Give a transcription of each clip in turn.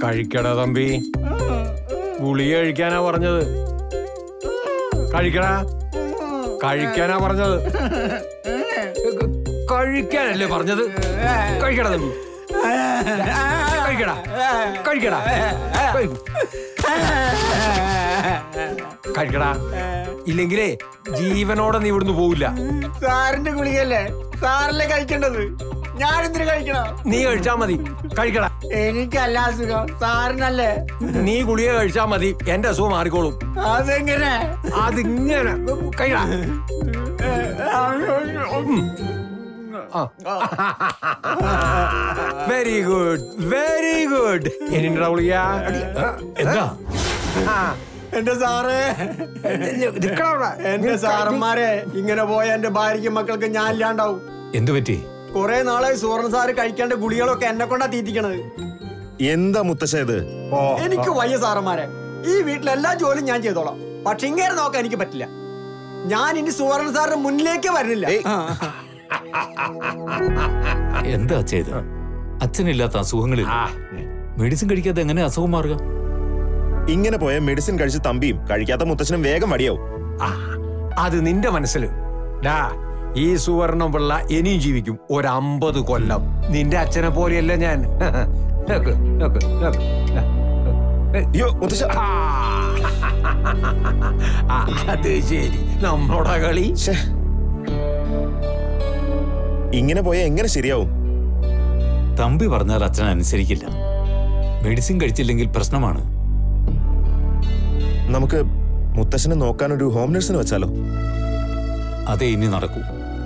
കഴിക്കടാ തമ്പി ഗുളിക കഴിക്കാനാ പറഞ്ഞത് കഴിക്കടാ കഴിക്കാനാ പറഞ്ഞത് കഴിക്കാനല്ലേ പറഞ്ഞത് കഴിക്കടാ തമ്പി കഴിക്കടാ കഴിക്കടാ കഴി- കഴിക്കടാ ഇല്ലെങ്കിലേ ജീവനോടെ നീ ഇവിടുന്ന് പോവില്ല സാറിന്റെ ഗുളികല്ലേ സാറല്ലേ കഴിക്കേണ്ടത് ഞാനെന്തിനു കഴിക്കണം നീ കഴിച്ചാ മതി കഴിക്കടാ എനിക്കല്ല അസുഖം സാറിനല്ലേ നീ ഗുളിക കഴിച്ചാ മതി എന്റെ അസുഖം മാറിക്കോളും അതെങ്ങനെ അതിങ്ങനെ കഴിക്കടാ വെരി ഗുഡ് വെരി ഗുഡ് എനിണ്ടാ ഗുളിക എന്താ എന്റെ സാറേ എന്റെ സാറന്മാരെ ഇങ്ങനെ പോയ എന്റെ ഭാര്യയ്ക്കും മക്കൾക്ക് ഞാൻ ഇല്ലാണ്ടാവും എന്തു പറ്റി കുറെ നാളായി സുവർണ സാറ് കഴിക്കേണ്ട ഗുളികളൊക്കെ എന്നെ കൊണ്ടാ തീറ്റിക്കണത് എന്താ മുത്തശ്ശ ഇത് എനിക്ക് വയ്യ സാറന്മാരെ ഈ വീട്ടിലെ എല്ലാ ജോലിയും ഞാൻ ചെയ്തോളാം പക്ഷെ ഇങ്ങനെ നോക്കാൻ എനിക്ക് പറ്റില്ല ഞാൻ ഇനി സുവർണ സാറിന്റെ മുന്നിലേക്ക് വരുന്നില്ല ആ. എന്താ ചെയ്ത് അച്ഛനില്ലാത്ത അസുഖങ്ങളിൽ മെഡിസിൻ കഴിക്കാതെ എങ്ങനെ അസുഖം മാറുക ഇങ്ങനെ പോയ മെഡിസിൻ കഴിച്ച് തമ്പിയും കഴിക്കാത്ത മുത്തശ്ശനും വേഗം വടിയാവും ആ, അത് നിന്റെ മനസ്സിൽ ഡാ ഈ സുവർണം പിള്ള ഇനിയും ജീവിക്കും ഒരു അമ്പത് കൊല്ലം നിന്റെ അച്ഛനെ പോലെയല്ല ഞാൻ നോക്ക്, നോക്ക്, നോക്ക്. അയ്യോ മുത്തശ്ശ ആ, ആ, അത് ശരി നമ്മുടെ കളി ശ്ശേ. ഇങ്ങനെ പോയ എങ്ങനെ ശരിയാവും തമ്പി പറഞ്ഞാൽ അച്ഛൻ അനുസരിക്കില്ല മെഡിസിൻ കഴിച്ചില്ലെങ്കിൽ പ്രശ്നമാണ് നമുക്ക് മുത്തശ്ശനെ നോക്കാൻ ഒരു ഹോം നഴ്സിനെ വെച്ചാലോ അതേ ഇനി നടക്കൂ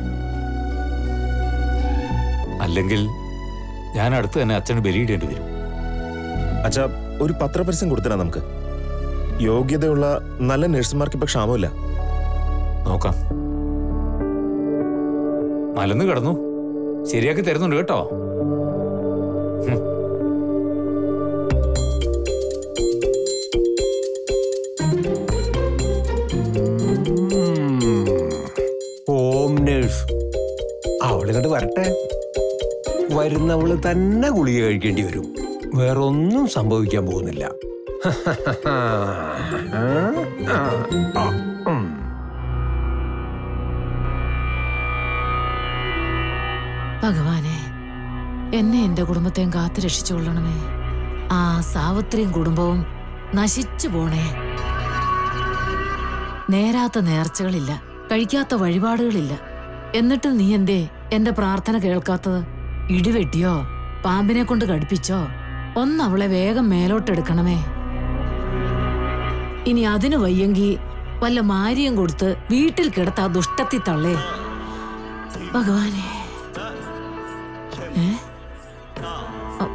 അല്ലെങ്കിൽ ഞാൻ അടുത്ത് തന്നെ അച്ഛന് ബലിയിടേണ്ടി വരും അച്ഛാ ഒരു പത്രപരസ്യം കൊടുത്തരാ നമുക്ക് യോഗ്യതയുള്ള നല്ല നഴ്സുമാർക്ക് ഇപ്പൊ ക്ഷാമമില്ല നോക്കാം മലന്ന് കിടന്നു ശരിയാക്കി തരുന്നുണ്ട് കേട്ടോ ഹും. ഹോം നേഴ്സ് അവളിങ്ങോട്ട് വരട്ടെ വരുന്നവള് തന്നെ ഗുളിക കഴിക്കേണ്ടി വരും വേറൊന്നും സംഭവിക്കാൻ പോകുന്നില്ല ഭഗവാനെ എന്നെ എന്റെ കുടുംബത്തെയും കാത്തു രക്ഷിച്ചുകൊള്ളണമേ ആ സാവിത്രിയും കുടുംബവും നശിച്ചു പോണേ നേരാത്ത നേർച്ചകളില്ല കഴിക്കാത്ത വഴിപാടുകളില്ല എന്നിട്ടും നീ എന്തേ എന്റെ പ്രാർത്ഥന കേൾക്കാത്തത് ഇടിവെട്ടിയോ പാമ്പിനെ കൊണ്ട് കടുപ്പിച്ചോ ഒന്ന് അവളെ വേഗം മേലോട്ടെടുക്കണമേ ഇനി അതിനു വയ്യെങ്കി വല്ല മാരിയും കൊടുത്ത് വീട്ടിൽ കിടത്താ ദുഷ്ടത്തി തള്ളേ ഭഗവാനെ ഏ? അ-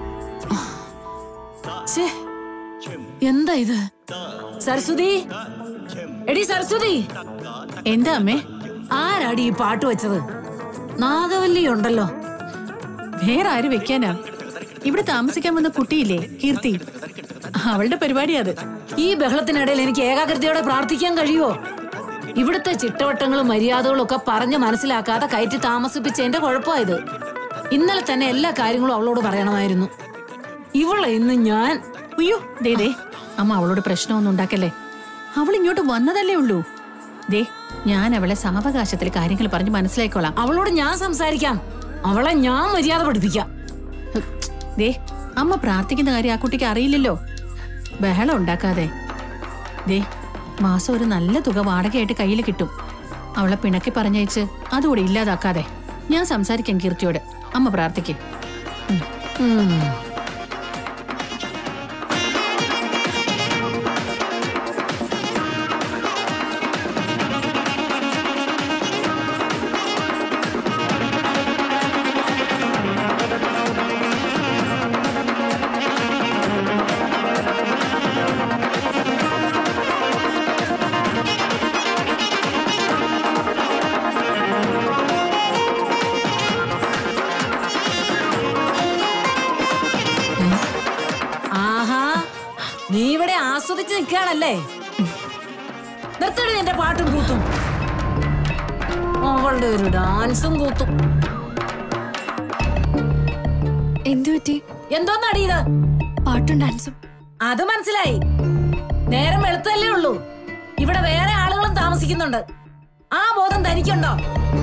ഛേ, എന്താ ഇത് സരസ്വതി എടി സരസ്വതി എന്താ അമ്മേ ആരാടി ഈ പാട്ട് വെച്ചത് നാഗവല്ലി ഉണ്ടല്ലോ വേറെ ആര് വെക്കാനാ ഇവിടെ താമസിക്കാൻ വന്ന കുട്ടിയില്ലേ കീർത്തി അവളുടെ പരിപാടി അത് ഈ ബഹളത്തിനിടയിൽ എനിക്ക് ഏകാഗ്രതയോടെ പ്രാർത്ഥിക്കാൻ കഴിയുമോ ഇവിടുത്തെ ചിട്ടവട്ടങ്ങളും മര്യാദകളും ഒക്കെ പറഞ്ഞ് മനസ്സിലാക്കാതെ കയറ്റി താമസിപ്പിച്ചതിന്റെ കുഴപ്പമായത് ഇന്നലെ തന്നെ എല്ലാ കാര്യങ്ങളും അവളോട് പറയണമായിരുന്നു ഇവളെ ഇന്ന് ഞാൻ അയ്യോ ദേ ദേ അമ്മ അവളോട് പ്രശ്നമൊന്നും ഉണ്ടാക്കല്ലേ അവൾ ഇങ്ങോട്ട് വന്നതല്ലേ ഉള്ളൂ ദേ ഞാൻ അവളെ സാവകാശത്തിൽ കാര്യങ്ങൾ പറഞ്ഞ് മനസ്സിലാക്കിക്കോളാം അവളോട് ഞാൻ സംസാരിക്കാം അവളെ ഞാൻ മര്യാദ പഠിപ്പിക്കാം ഹ്, ദേ അമ്മ പ്രാർത്ഥിക്കുന്ന കാര്യം ആ കുട്ടിക്ക് അറിയില്ലല്ലോ ബഹളം ഉണ്ടാക്കാതെ ദേ മാസം ഒരു നല്ല തുക വാടകയായിട്ട് കയ്യിൽ കിട്ടും അവളെ പിണക്കി പറഞ്ഞയച്ച് അതുകൂടി ഇല്ലാതാക്കാതെ ഞാൻ സംസാരിക്കാം കീർത്തിയോട് അമ്മ പ്രാർത്ഥിക്കും ഉം. ആഹാ നീ ഇവിടെ ആസ്വദിച്ച് നിൽക്കുകയാണല്ലേ നിർത്തടി നിന്റെ പാട്ടും കൂത്തും അവളുടെ ഒരു ഡാൻസും കൂത്തും എന്തു പറ്റി എന്തോന്നടി ഇത് പാട്ടും ഡാൻസും അത് മനസ്സിലായി നേരം വെളുത്തല്ലേ ഉള്ളൂ ഇവിടെ വേറെ ആളുകളും താമസിക്കുന്നുണ്ട് ആ ബോധം തനിക്കുണ്ടോ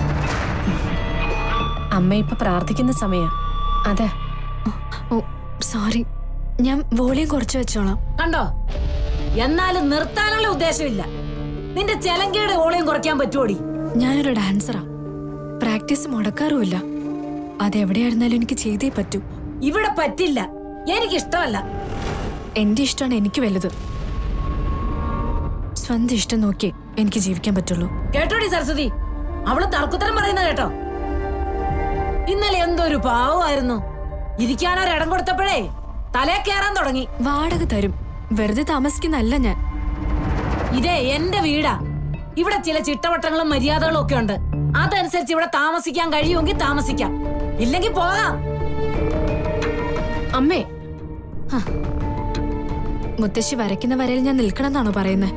അമ്മ ഇപ്പൊ പ്രാർത്ഥിക്കുന്ന സമയ അതെ ഓ സോറി ഞാൻ വോളിയം കുറച്ച് വെച്ചോളാം കണ്ടോ എന്നാലും നിർത്താനുള്ള ഉദ്ദേശമില്ല നിന്റെ ചെലങ്കയുടെ ഓളയും കുറയ്ക്കാൻ പറ്റുമോടി ഞാനൊരു ഡാൻസറാ പ്രാക്ടീസ് മുടക്കാറുമില്ല അതെവിടെയായിരുന്നാലും എനിക്ക് ചെയ്തേ പറ്റൂ ഇവിടെ പറ്റില്ല എനിക്കിഷ്ടമല്ല എന്റെ ഇഷ്ടമാണ് എനിക്ക് വലുത് സ്വന്തം ഇഷ്ടം നോക്കി എനിക്ക് ജീവിക്കാൻ പറ്റുള്ളൂ കേട്ടോടി സരസ്വതി അവള് തർക്കുത്തരം പറയുന്ന കേട്ടോ ഇന്നലെ എന്തൊരു പാവമായിരുന്നു ഇരിക്കാനൊരിടം കൊടുത്തപ്പോഴേ തലേ കയറാൻ തുടങ്ങി വാടക തരും വെറുതെ താമസിക്കുന്നല്ല ഞാൻ ഇതേ എന്റെ വീടാ ഇവിടെ ചില ചിട്ടവട്ടങ്ങളും മര്യാദകളും ഒക്കെ ഉണ്ട് അതനുസരിച്ച് ഇവിടെ താമസിക്കാൻ കഴിയുമെങ്കിൽ താമസിക്കാം ഇല്ലെങ്കിൽ പോകാം അമ്മേ ഹ. മുത്തശ്ശി വരയ്ക്കുന്ന വരയിൽ ഞാൻ നിൽക്കണമെന്നാണോ പറയുന്നത്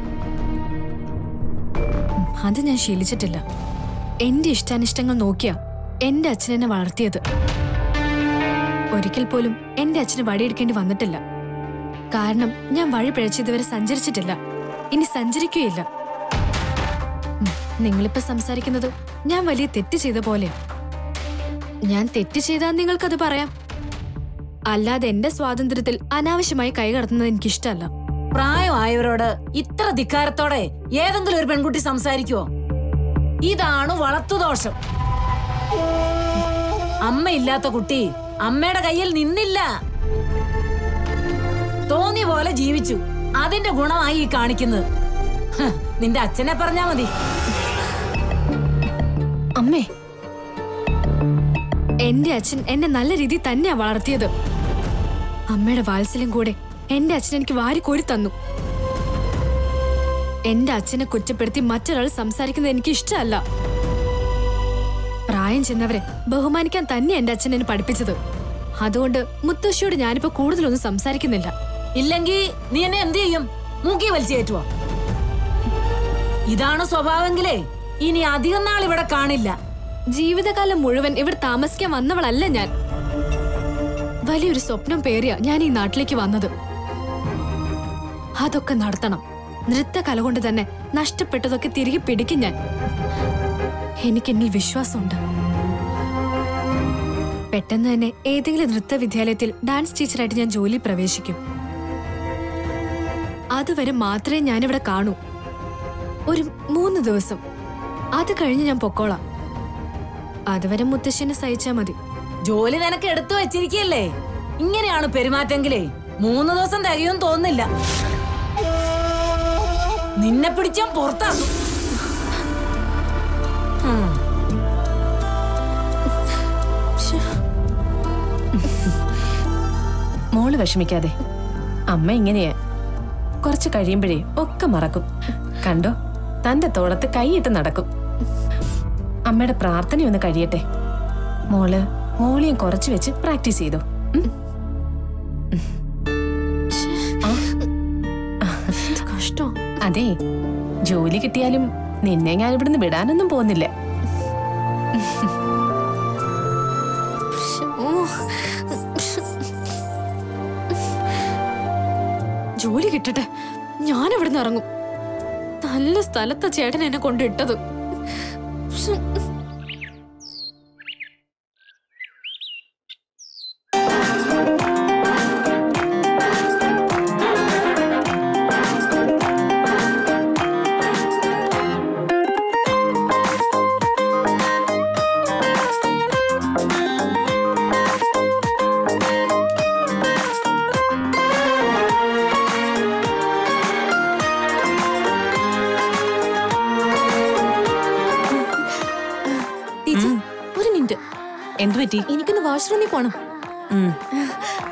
അത് ഞാൻ ശീലിച്ചിട്ടില്ല എന്റെ ഇഷ്ടാനിഷ്ടങ്ങൾ നോക്കിയാ എന്റെ അച്ഛൻ എന്നെ വളർത്തിയത് ഒരിക്കൽ പോലും എന്റെ അച്ഛന് വടിയെടുക്കേണ്ടി വന്നിട്ടില്ല കാരണം ഞാൻ വഴി പിഴച്ചതുവരെ സഞ്ചരിച്ചിട്ടില്ല ഇനി സഞ്ചരിക്കുകയില്ല ഉം, നിങ്ങളിപ്പോ സംസാരിക്കുന്നത് ഞാൻ വലിയ തെറ്റ് ചെയ്ത പോലെയാ ഞാൻ തെറ്റ് ചെയ്താൽ നിങ്ങൾക്കത് പറയാം അല്ലാതെ എന്റെ സ്വാതന്ത്ര്യത്തിൽ അനാവശ്യമായി കൈകടത്തുന്നത് എനിക്കിഷ്ടമല്ല പ്രായമായവരോട് ഇത്ര ധിക്കാരത്തോടെ ഏതെങ്കിലും ഒരു പെൺകുട്ടി സംസാരിക്കുവോ ഇതാണ് വളർത്തുദോഷം അമ്മയില്ലാത്ത കുട്ടി അമ്മയുടെ കയ്യിൽ നിന്നില്ല തോന്നിയ പോലെ ജീവിച്ചു അതിന്റെ ഗുണമായി ഈ കാണിക്കുന്നത് ഹ്, നിന്റെ അച്ഛനെ പറഞ്ഞാ മതി അമ്മേ എന്റെ അച്ഛൻ എന്നെ നല്ല രീതിയിൽ തന്നെയാ വളർത്തിയത് അമ്മയുടെ വാത്സല്യം കൂടെ എന്റെ അച്ഛൻ എനിക്ക് വാരി കോരി തന്നു എന്റെ അച്ഛനെ കുറ്റപ്പെടുത്തി മറ്റൊരാൾ സംസാരിക്കുന്നത് എനിക്ക് ഇഷ്ടമല്ല പ്രായം ചെന്നവരെ ബഹുമാനിക്കാൻ തന്നെ എന്റെ അച്ഛൻ എന്നെ പഠിപ്പിച്ചത് അതുകൊണ്ട് മുത്തശ്ശിയോട് ഞാനിപ്പോ കൂടുതലൊന്നും സംസാരിക്കുന്നില്ല ഇല്ലെങ്കി നീ എന്നെ എന്ത് ചെയ്യും മൂക്കി വലിച്ചേറ്റുവോ ഇതാണ് സ്വഭാവമെങ്കിലേ ഇനി അധികം നാൾ ഇവിടെ കാണില്ല ജീവിതകാലം മുഴുവൻ ഇവിടെ താമസിക്കാൻ വന്നവളല്ല ഞാൻ വലിയൊരു സ്വപ്നം പേറിയ ഞാൻ ഈ നാട്ടിലേക്ക് വന്നത് അതൊക്കെ നടത്തണം നൃത്തകല കൊണ്ട് തന്നെ നഷ്ടപ്പെട്ടതൊക്കെ തിരികെ പിടിക്കും ഞാൻ എനിക്ക് എന്നിൽ വിശ്വാസമുണ്ട് പെട്ടെന്ന് തന്നെ ഏതെങ്കിലും നൃത്ത വിദ്യാലയത്തിൽ ഡാൻസ് ടീച്ചറായിട്ട് ഞാൻ ജോലി പ്രവേശിക്കും അതുവരെ മാത്രമേ ഞാനിവിടെ കാണൂ ഒരു മൂന്ന് ദിവസം അത് കഴിഞ്ഞ് ഞാൻ പൊക്കോളാം അതുവരെ മുത്തശ്ശിനെ സഹിച്ചാ മതി ജോലി നിനക്ക് എടുത്തു വെച്ചിരിക്കല്ലേ ഇങ്ങനെയാണ് പെരുമാറ്റെങ്കിലേ മൂന്ന് ദിവസം തികയും തോന്നില്ല നിന്നെ പിടിച്ചാൻ പുറത്താക്കും ഉം. മോള് വിഷമിക്കാതെ അമ്മ ഇങ്ങനെയാ കുറച്ച് കഴിയുമ്പോഴേ ഒക്കെ മറക്കും കണ്ടോ തന്റെ തോളത്ത് കൈയിട്ട് നടക്കും അമ്മയുടെ പ്രാർത്ഥനയൊന്ന് കഴിയട്ടെ മോള് മോളിയും കുറച്ച് വെച്ച് പ്രാക്ടീസ് ചെയ്തോ ഉം? കഷ്ടോ അതെ ജോലി കിട്ടിയാലും നിന്നെ ഞാൻ ഇവിടുന്ന് വിടാനൊന്നും പോകുന്നില്ല ജോലി കിട്ടട്ടെ ഞാൻ ഇവിടുന്ന് ഇറങ്ങും നല്ല സ്ഥലത്ത ചേട്ടൻ എന്നെ കൊണ്ടിട്ടത് ഒരു മിനിറ്റ് എന്തു പറ്റി എനിക്കൊന്ന് വാഷ്റൂമിൽ പോണം ഉം.